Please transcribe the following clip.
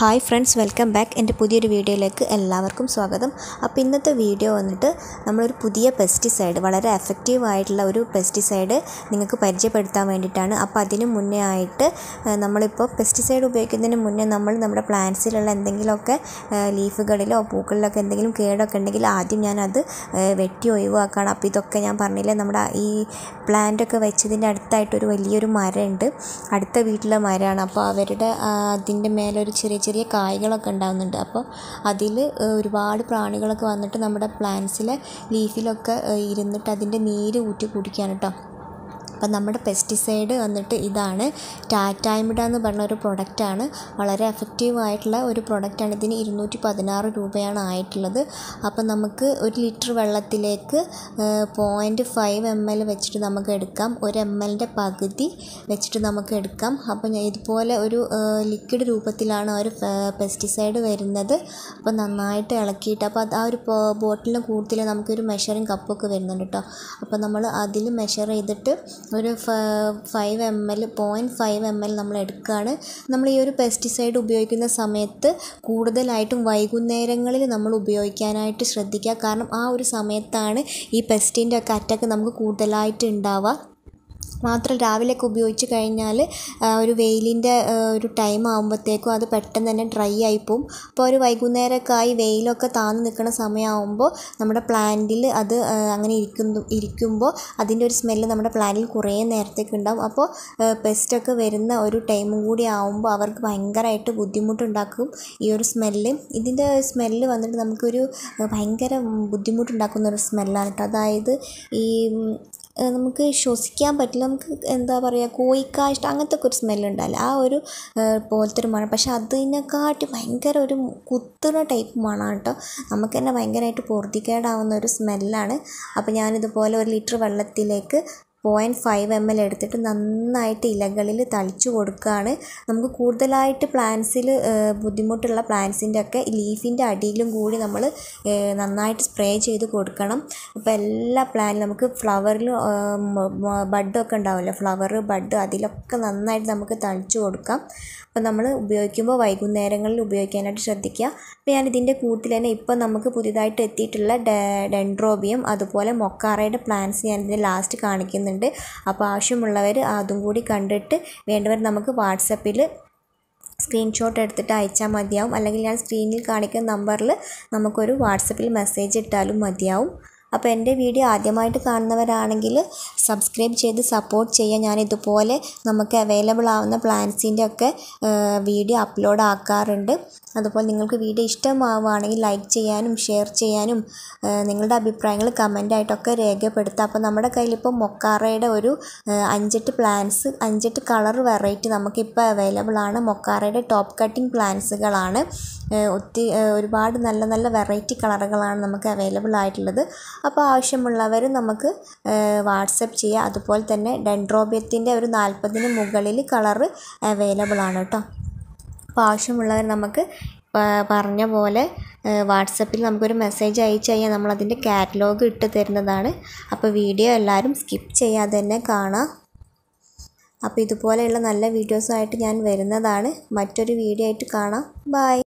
hi friends welcome back എൻ്റെ പുതിയൊരു വീഡിയോയിലേക്ക് എല്ലാവർക്കും സ്വാഗതം അപ്പോൾ ഇന്നത്തെ വീഡിയോ വന്നിട്ട് നമ്മളൊരു പുതിയ പെസ്റ്റിസൈഡ് വളരെ എഫക്റ്റീവ് ആയിട്ടുള്ള ഒരു പെസ്റ്റിസൈഡ് നിങ്ങൾക്ക് പരിചയപ്പെടുത്താൻ വേണ്ടിയിട്ടാണ് അപ്പോൾ അതിന് മുന്നേ ആയിട്ട് ഏഹ്, നമ്മളിപ്പോൾ പെസ്റ്റിസൈഡ് ഉപയോഗിക്കുന്നതിന് മുന്നേ നമ്മൾ നമ്മുടെ പ്ലാന്റ്സിലുള്ള എന്തെങ്കിലുമൊക്കെ ഏഹ്, ലീഫുകളിലോ പൂക്കളിലൊക്കെ എന്തെങ്കിലും കേടൊക്കെ ഉണ്ടെങ്കിൽ ആദ്യം ഞാനത് ഏഹ്, വെട്ടി ഒഴിവാക്കുകയാണ് അപ്പോൾ ഇതൊക്കെ ഞാൻ പറഞ്ഞില്ലേ നമ്മുടെ ഈ പ്ലാന്റൊക്കെ വെച്ചതിൻ്റെ അടുത്തായിട്ടൊരു വലിയൊരു മരമുണ്ട് അടുത്ത വീട്ടിലെ മരമാണ് അപ്പോൾ അവരുടെ ആ, അതിൻ്റെ മേലെ ഒരു ചെറിയ ചെറിയ കായ്കളൊക്കെ ഉണ്ടാകുന്നുണ്ട് അപ്പോൾ അതിൽ ഒരുപാട് പ്രാണികളൊക്കെ വന്നിട്ട് നമ്മുടെ പ്ലാന്റ്സിലെ ലീഫിലൊക്കെ ഏഹ്, ഇരുന്നിട്ട് അതിൻ്റെ നീര് ഊറ്റി കുടിക്കുകയാണ് കേട്ടോ അപ്പം നമ്മുടെ പെസ്റ്റിസൈഡ് വന്നിട്ട് ഇതാണ് ടാറ്റായ്മിഡ എന്ന് പറഞ്ഞ ഒരു പ്രൊഡക്റ്റാണ് വളരെ എഫക്റ്റീവ് ആയിട്ടുള്ള ഒരു പ്രൊഡക്റ്റാണ് ഇതിന് ഇരുന്നൂറ്റി പതിനാറ് രൂപയാണ് ആയിട്ടുള്ളത് അപ്പം നമുക്ക് ഒരു ലിറ്റർ വെള്ളത്തിലേക്ക് പോയിൻറ്റ് ഫൈവ് എം എൽ വെച്ചിട്ട് നമുക്ക് എടുക്കാം ഒരു എം എല്ലിൻ്റെ പകുതി വെച്ചിട്ട് നമുക്ക് എടുക്കാം അപ്പം ഞാൻ ഇതുപോലെ ഒരു ലിക്വിഡ് രൂപത്തിലാണ് ആ ഒരു പെസ്റ്റിസൈഡ് വരുന്നത് അപ്പോൾ നന്നായിട്ട് ഇളക്കിയിട്ട് അപ്പോൾ അത് ആ ഒരു ബോട്ടിലിന് കൂടുതൽ നമുക്കൊരു മെഷറിങ് കപ്പൊക്കെ വരുന്നുണ്ട് കേട്ടോ അപ്പോൾ നമ്മൾ അതിൽ മെഷർ ചെയ്തിട്ട് ഒരു five M L point five M L നമ്മൾ എടുക്കുകയാണ് നമ്മൾ ഈ ഒരു പെസ്റ്റിസൈഡ് ഉപയോഗിക്കുന്ന സമയത്ത് കൂടുതലായിട്ടും വൈകുന്നേരങ്ങളിൽ നമ്മൾ ഉപയോഗിക്കാനായിട്ട് ശ്രദ്ധിക്കുക കാരണം ആ ഒരു സമയത്താണ് ഈ പെസ്റ്റിൻ്റെ ഒക്കെ അറ്റാക്ക് നമുക്ക് കൂടുതലായിട്ട് ഉണ്ടാവുക മാത്രം രാവിലെയൊക്കെ ഉപയോഗിച്ച് കഴിഞ്ഞാൽ ആ, ഒരു വെയിലിൻ്റെ ആ, ഒരു ടൈം ആകുമ്പോഴത്തേക്കും അത് പെട്ടെന്ന് തന്നെ ഡ്രൈ ആയിപ്പോവും അപ്പോൾ ഒരു വൈകുന്നേരമൊക്കെ ആയി വെയിലൊക്കെ താന്ന് നിൽക്കുന്ന സമയമാകുമ്പോൾ നമ്മുടെ പ്ലാന്റിൽ അത് ആ, അങ്ങനെ ഇരിക്കുന്നു ഇരിക്കുമ്പോൾ അതിൻ്റെ ഒരു സ്മെല്ല് നമ്മുടെ പ്ലാന്റിൽ കുറേ നേരത്തേക്ക് ഉണ്ടാവും അപ്പോൾ പെസ്റ്റൊക്കെ വരുന്ന ഒരു ടൈമും കൂടി ആകുമ്പോൾ അവർക്ക് ഭയങ്കരമായിട്ട് ബുദ്ധിമുട്ടുണ്ടാക്കും ഈ ഒരു സ്മെല്ല് ഇതിൻ്റെ സ്മെല്ല് വന്നിട്ട് നമുക്കൊരു ആ, ഭയങ്കര ബുദ്ധിമുട്ടുണ്ടാക്കുന്ന ഒരു സ്മെല്ലാണ് കേട്ടോ അതായത് ഈ ഉം, ഏഹ് നമുക്ക് ശ്വസിക്കാൻ പറ്റില്ല നമുക്ക് എന്താ പറയുക കോഴിക്കാഷ്ടം അങ്ങനത്തെ ഒക്കെ ഒരു സ്മെല്ലുണ്ടല്ലോ ആ ഒരു ഏഹ് പോലത്തെ ഒരു മണം പക്ഷെ അതിനെക്കാട്ടി ഭയങ്കര ഒരു കുത്തുന്ന ടൈപ്പ് മണമാണ് കേട്ടോ നമുക്ക് തന്നെ ഭയങ്കരമായിട്ട് പൊറുതിക്കേടാവുന്ന ഒരു സ്മെല്ലാണ് അപ്പോൾ ഞാനിതുപോലെ ഒരു ലിറ്റർ വെള്ളത്തിലേക്ക് പോയിൻറ്റ് ഫൈവ് എം എൽ എടുത്തിട്ട് നന്നായിട്ട് ഇലകളിൽ തളിച്ചു കൊടുക്കുകയാണ് നമുക്ക് കൂടുതലായിട്ട് പ്ലാന്റ്സിൽ ബുദ്ധിമുട്ടുള്ള പ്ലാന്റ്സിൻ്റെ ഒക്കെ ലീഫിൻ്റെ അടിയിലും കൂടി നമ്മൾ നന്നായിട്ട് സ്പ്രേ ചെയ്ത് കൊടുക്കണം അപ്പോൾ എല്ലാ പ്ലാന്റിലും നമുക്ക് ഫ്ലവറിൽ ബഡൊക്കെ ഉണ്ടാവുമല്ലോ ഫ്ലവർ ബഡ് അതിലൊക്കെ നന്നായിട്ട് നമുക്ക് തളിച്ചു കൊടുക്കാം അപ്പോൾ നമ്മൾ ഉപയോഗിക്കുമ്പോൾ വൈകുന്നേരങ്ങളിൽ ഉപയോഗിക്കാനായിട്ട് ശ്രദ്ധിക്കുക അപ്പോൾ ഞാൻ ഇതിൻ്റെ കൂട്ടിൽ തന്നെ ഇപ്പോൾ നമുക്ക് പുതിയതായിട്ട് എത്തിയിട്ടുള്ള ഡെ- ഡെൻഡ്രോബിയം അതുപോലെ മൊക്കാറയുടെ പ്ലാന്റ്സ് ഞാൻ ഇതിൻ്റെ ലാസ്റ്റ് കാണിക്കുന്നുണ്ട് അപ്പോൾ ആവശ്യമുള്ളവർ അതും കൂടി കണ്ടിട്ട് വേണ്ടവർ നമുക്ക് വാട്സപ്പിൽ സ്ക്രീൻഷോട്ട് എടുത്തിട്ട് അയച്ചാൽ മതിയാവും അല്ലെങ്കിൽ ഞാൻ സ്ക്രീനിൽ കാണിക്കുന്ന നമ്പറിൽ നമുക്കൊരു വാട്സപ്പിൽ മെസ്സേജ് ഇട്ടാലും മതിയാവും അപ്പോൾ എൻ്റെ വീഡിയോ ആദ്യമായിട്ട് കാണുന്നവരാണെങ്കിൽ സബ്സ്ക്രൈബ് ചെയ്ത് സപ്പോർട്ട് ചെയ്യുക ഞാൻ ഇതുപോലെ നമുക്ക് അവൈലബിൾ ആവുന്ന പ്ലാൻസിൻ്റെ ഒക്കെ വീഡിയോ അപ്ലോഡ് ആക്കാറുണ്ട് അതുപോലെ നിങ്ങൾക്ക് വീഡിയോ ഇഷ്ടമാവുകയാണെങ്കിൽ ലൈക്ക് ചെയ്യാനും ഷെയർ ചെയ്യാനും ആ, നിങ്ങളുടെ അഭിപ്രായങ്ങൾ കമൻ്റായിട്ടൊക്കെ രേഖപ്പെടുത്തുക അപ്പോൾ നമ്മുടെ കയ്യിലിപ്പോൾ മൊക്കാറയുടെ ഒരു ആ, അഞ്ചെട്ട് പ്ലാൻസ് അഞ്ചെട്ട് കളർ വെറൈറ്റി നമുക്കിപ്പോൾ അവൈലബിൾ ആണ് മൊക്കാറയുടെ ടോപ്പ് കട്ടിംഗ് പ്ലാൻസുകളാണ് ഒത്തിരി ആ, ഒരുപാട് നല്ല നല്ല വെറൈറ്റി കളറുകളാണ് നമുക്ക് അവൈലബിൾ ആയിട്ടുള്ളത് അപ്പോൾ ആവശ്യമുള്ളവർ നമുക്ക് വാട്സപ്പ് ചെയ്യുക അതുപോലെ തന്നെ ഡെൻഡ്രോബിയത്തിൻ്റെ ഒരു നാൽപ്പതിന് മുകളിൽ കളറ് അവൈലബിൾ ആണ് കേട്ടോ അപ്പോൾ ആവശ്യമുള്ളവർ നമുക്ക് പ- പറഞ്ഞ പോലെ വാട്സപ്പിൽ നമുക്കൊരു മെസ്സേജ് അയച്ചു കഴിഞ്ഞാൽ നമ്മളതിൻ്റെ കാറ്റലോഗ് ഇട്ട് തരുന്നതാണ് അപ്പോൾ വീഡിയോ എല്ലാവരും സ്കിപ്പ് ചെയ്യാതെ തന്നെ കാണാം അപ്പോൾ ഇതുപോലെയുള്ള നല്ല വീഡിയോസുമായിട്ട് ഞാൻ വരുന്നതാണ് മറ്റൊരു വീഡിയോ ആയിട്ട് കാണാം ബൈ